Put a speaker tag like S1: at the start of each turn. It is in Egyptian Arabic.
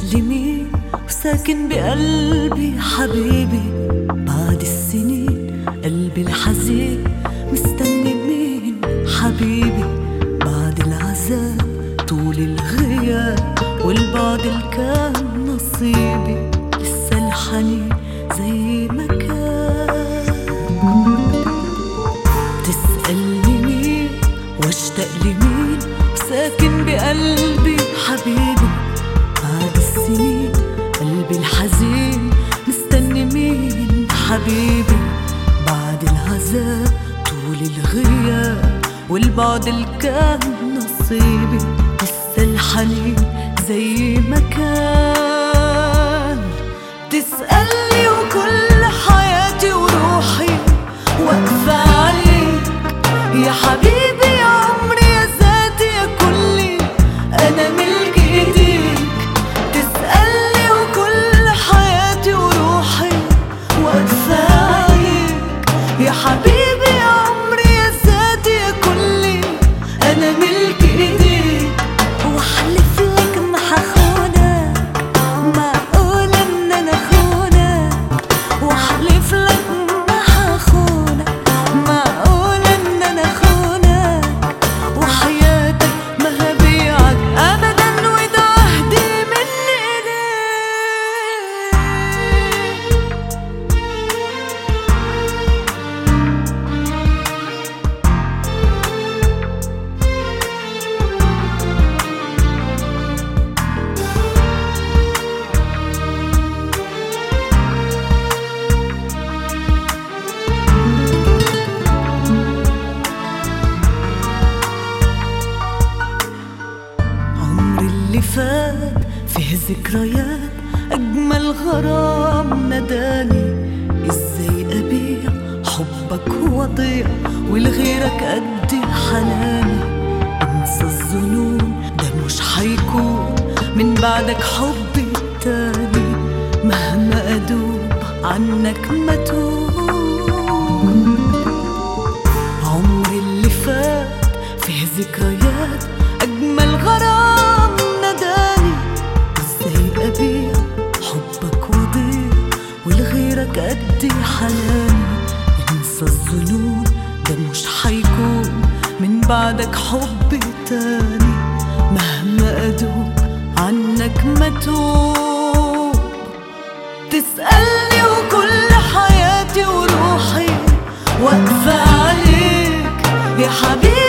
S1: لي مين وساكن بقلبي حبيبي بعد السنين قلبي الحزين مستني مين حبيبي بعد العذاب طول الغياب والبعد اللي كان نصيبي لسه الحنين زي ما كان تسألني مين واشتاق لمين ساكن بقلبي حبيبي بعد السنين قلبي الحزين مستني مين حبيبي بعد العذاب طول الغياب والبعد اللي كان نصيبي لسه الحنين زي ما كان تسألني وكل حياتي وروحي واقفة عليك يا حبيبي يا عمري يا ذاتي يا كلي أنا ملك إيديك تسألني وكل حياتي وروحي واقفة عليك يا حبيبي يا عمري يا ذاتي يا كلي أنا ملك إيديك وأحلف لك ما حخونك معقول إن أنا خونك واحلف لك ما حخونك معقول ان انا خونك وحياتك ما هبيعك ابدا وده عهدي مني ليك عمري اللي فات فيه ذكريات أجمل غرام نداني إزاي أبيع حبك وضيع ولغيرك قد حناني انسى الظنون ده مش حيكون من بعدك حبي تاني مهما أدوب عنك ما توب عمري اللي فات فيه ذكريات أجمل غرام نداني إزاي أبيع حبك وضيع ولغيرك قد حناني انسى الظنون ده مش حيكون من بعدك حب تاني مهما أدوب عنك ما توب تسألني وكل حياتي وروحي واقفة عليك يا حبيبي